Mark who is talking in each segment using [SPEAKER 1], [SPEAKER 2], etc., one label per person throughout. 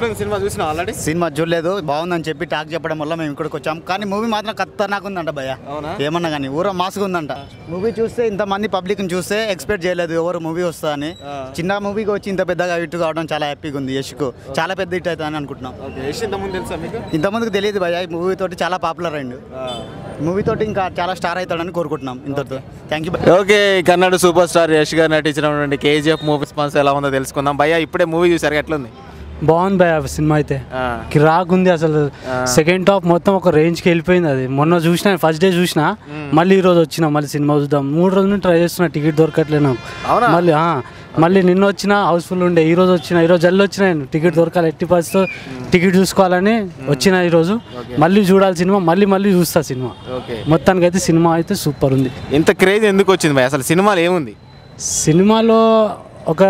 [SPEAKER 1] ఎట్లుంది సినిమా చూసినా already
[SPEAKER 2] cinema చూడలేదు బాగుందని చెప్పి టాక్ చెప్పడం వల్ల మేము ఇక్కడికి వచ్చాం కానీ మూవీ మాత్రం ఖతర్నాక్ ఉందంట భయ్య
[SPEAKER 1] అవునా?
[SPEAKER 2] ఏమన్నా కానీ ఊర మాస్గా ఉందంట మూవీ చూస్తే ఇంతమంది పబ్లిక్ని చూస్తే ఎక్స్పెక్ట్ చేయలేదు ఎవరు మూవీ వస్తుందని
[SPEAKER 1] ఆ.
[SPEAKER 2] చిన్న మూవీకి వచ్చి ఇంత పెద్దగా హిట్ కావడం చాలా హ్యాపీగా ఉంది యష్కు చాలా పెద్ద హిట్ అవుతుందని అనుకుంటున్నాం
[SPEAKER 1] ఓకే యశ్ ఇంత ముందు తెలుసా మీకు
[SPEAKER 2] ఇంతమందికి తెలియదు భయ్య ఈ మూవీ తోటి చాలా పాపులర్ అయిండు మూవీ తోటి ఇంకా చాలా స్టార్ అవుతాడని కోరుకుంటున్నాం ఇంతటితో thank you
[SPEAKER 1] okay Kannada super star Yash garu నటించినటువంటి కేజీఎఫ్ మూవీ స్పాన్స్ ఎలా ఉందో తెలుసుకుందాం భయ్య ఇప్పుడే మూవీ చూసారు ఎట్లుంది
[SPEAKER 3] బాగుంది భయ సినిమా అయితే
[SPEAKER 1] ఆ.
[SPEAKER 3] కిరాక్ ఉంది అసలు సెకండ్ టాప్ మొత్తం ఒక రేంజ్కి వెళ్ళిపోయింది అది మొన్న చూసిన ఫస్ట్ డే చూసిన మళ్ళీ ఈ రోజు వచ్చిన మళ్ళీ సినిమా చూద్దాం మూడు రోజుల నుంచి ట్రై చేస్తున్నా టికెట్ దొరకట్లేదు నాకు
[SPEAKER 1] అవునా?
[SPEAKER 3] మళ్ళీ ఆ, మళ్ళీ నిన్న వచ్చిన హౌస్ఫుల్ ఉండే ఈ రోజు వచ్చిన ఈ రోజు జల్లి వచ్చిన నేను టికెట్ దొరకాలి ఎట్టి పరిస్థితితో టికెట్ చూసుకోవాలని వచ్చిన ఈ రోజు మళ్ళీ చూడాలి సినిమా మళ్ళీ మళ్ళీ చూస్తా సినిమా
[SPEAKER 1] ఓకే
[SPEAKER 3] మొత్తానికి అయితే సినిమా అయితే సూపర్ ఉంది
[SPEAKER 1] ఇంత క్రేజ్ ఎందుకు వచ్చింది భయ్య అసలు సినిమాలో ఏముంది
[SPEAKER 3] సినిమాలో ఒక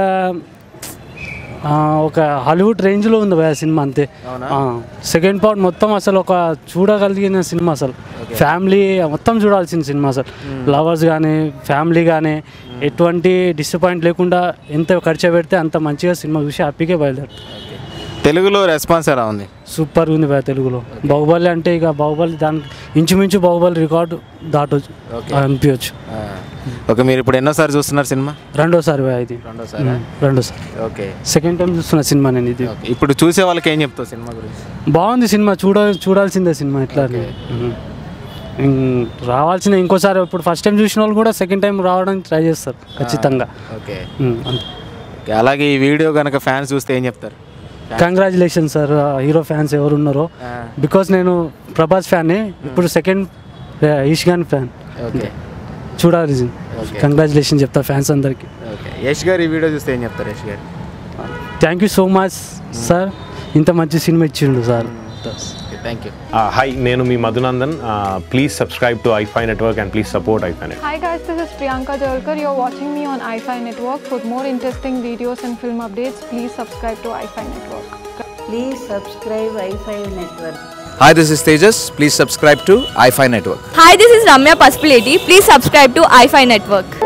[SPEAKER 3] ఆ, ఒక హాలీవుడ్ రేంజ్లో ఉంది భయ సినిమా అంతే సెకండ్ పార్ట్ మొత్తం అసలు ఒక చూడగలిగిన సినిమా అసలు ఫ్యామిలీ మొత్తం చూడాల్సిన సినిమా అసలు లవర్స్ కానీ ఫ్యామిలీ కానీ ఎటువంటి డిసప్పాయింట్ లేకుండా ఎంత ఖర్చు పెడితే అంత మంచిగా సినిమా చూసి హ్యాపీగా బయలుదేరు
[SPEAKER 1] తెలుగులో రెస్పాన్స్ ఎలా ఉంది
[SPEAKER 3] సూపర్ ఉంది భయ తెలుగులో బాహుబలి అంటే ఇక బాహుబలి దానికి ఇంచుమించు బాహుబలి రికార్డు దాటొచ్చు అనిపించచ్చు
[SPEAKER 1] ఓకే మీరు ఇప్పుడు ఎన్నోసారి చూస్తున్నారు సినిమా
[SPEAKER 3] రెండోసారి భయ ఇది
[SPEAKER 1] రెండోసారి
[SPEAKER 3] ఉమ్, రెండోసారి
[SPEAKER 1] ఓకే
[SPEAKER 3] సెకండ్ టైం చూస్తున్న సినిమా నేను ఇది
[SPEAKER 1] ఓకే ఇప్పుడు చూసే వాళ్ళకి ఏం చెప్తావు సినిమా గురించి
[SPEAKER 3] బాగుంది సినిమా చూడ చూడాల్సిందే సినిమా ఎట్లా అని. ఉమ్. ఇం- రావాల్సిన ఇంకోసారి ఇప్పుడు ఫస్ట్ టైం చూసిన వాళ్ళు కూడా సెకండ్ టైం రావడానికి ట్రై చేస్తారు ఖచ్చితంగా
[SPEAKER 1] ఓకే
[SPEAKER 3] ఉమ్, అంతే
[SPEAKER 1] ఓకే, అలాగే ఈ వీడియో కనుక ఫ్యాన్స్ చూస్తే ఏం చెప్తారు
[SPEAKER 3] కంగ్రాచులేషన్ సార్ హీరో ఫ్యాన్స్ ఎవరు ఉన్నారో బికాస్ నేను ప్రభాస్ ఫ్యాన్ ఇప్పుడు సెకండ్ ఈష్ ఖాన్ ఫ్యాన్
[SPEAKER 1] ఓకే
[SPEAKER 3] చూడాలి కంగ్రాచులేషన్ చెప్తా ఫ్యాన్స్ అందరికి
[SPEAKER 1] ఓకే యష్ గారు ఈ వీడియో చూస్తే ఏం చెప్తారు Yash garu
[SPEAKER 3] thank you so much sir ఇంత మంచి సినిమా ఇచ్చిండు సార్
[SPEAKER 1] థ్యాంక్ యూ
[SPEAKER 4] హాయ్ నేను మీ Madhunandan please subscribe to iFi network and please support iFi network
[SPEAKER 5] Hi guys, this is Priyanka Jalkar. You're watching me on iFi Network. For more interesting videos and film updates, please subscribe to iFi Network.
[SPEAKER 6] Please subscribe Wi-Fi network.
[SPEAKER 7] Hi, this is Tejas. Please subscribe to iFi Network.
[SPEAKER 8] Hi, this is Ramya Paspaleti. Please subscribe to iFi Network.